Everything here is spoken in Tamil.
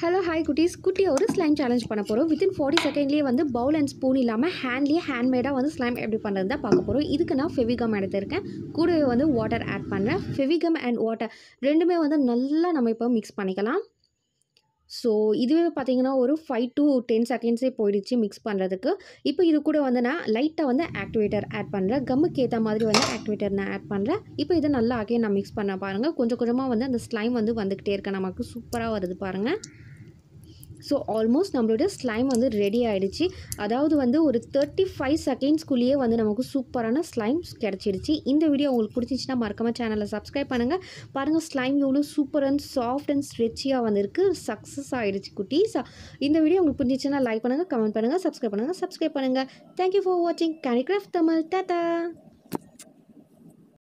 ஹலோ ஹாய் குட்டீஸ் குட்டியாக ஒரு ஸ்லைம் சேலஞ்ச் பண்ண போகிறோம் வித்தின் ஃபார்ட்டி செகண்ட்லேயே வந்து பவுல் அண்ட் ஸ்பூன் இல்லாமல் ஹேண்ட்லேயே ஹேண்ட்மேடாக வந்து ஸ்லைம் எப்படி பண்ணுறது தான் பார்க்க போகிறோம் இதுக்கு நான் ஃபெவிகம் எடுத்திருக்கேன் கூடவே வந்து வாட்டர் ஆட் பண்ணுறேன் ஃபெவிகம் அண்ட் வாட்டர் ரெண்டுமே வந்து நல்லா நம்ம இப்போ மிக்ஸ் பண்ணிக்கலாம் ஸோ இதுவே பார்த்தீங்கன்னா ஒரு ஃபைவ் டு டென் செகண்ட்ஸே போயிடுச்சு மிக்ஸ் பண்ணுறதுக்கு இப்போ இது கூட வந்து நான் லைட்டாக வந்து ஆக்டிவேட்டர் ஆட் பண்ணுறேன் கம்முக்கு ஏற்ற மாதிரி வந்து ஆக்டிவேட்டர் நான் ஆட் பண்ணுறேன் இப்போ இதை நல்லா அகைன் நான் மிக்ஸ் பண்ண பாருங்கள் கொஞ்சம் கொஞ்சமாக வந்து அந்த ஸ்லைம் வந்து வந்துக்கிட்டே இருக்க நமக்கு சூப்பராக வருது பாருங்கள் ஸோ ஆல்மோஸ்ட் நம்மளோட ஸ்லைம் வந்து ரெடி ஆகிடுச்சு அதாவது வந்து ஒரு தேர்ட்டி ஃபைவ் செகண்ட்ஸ்குள்ளேயே வந்து நமக்கு சூப்பரான ஸ்லைம்ஸ் கிடச்சிடுச்சு இந்த வீடியோ உங்களுக்கு பிடிச்சிச்சின்னா மறக்காம சேனலை சப்ஸ்கிரைப் பண்ணுங்கள் பாருங்கள் ஸ்லைம் எவ்வளோ சூப்பர் அண்ட் சாஃப்ட் அண்ட் ஸ்ட்ரெச்சியாக வந்திருக்கு சக்ஸஸ் ஆகிடுச்சு குட்டீஸ் இந்த வீடியோ உங்களுக்கு பிடிச்சிச்சுன்னா லைக் பண்ணுங்கள் கமெண்ட் பண்ணுங்கள் சப்ஸ்கிரைப் பண்ணுங்கள் சப்ஸ்கிரைப் பண்ணுங்கள் தேங்க்யூ ஃபார் வாட்சிங் கேனிகிராஃப்ட் தமிழ் டாட்டா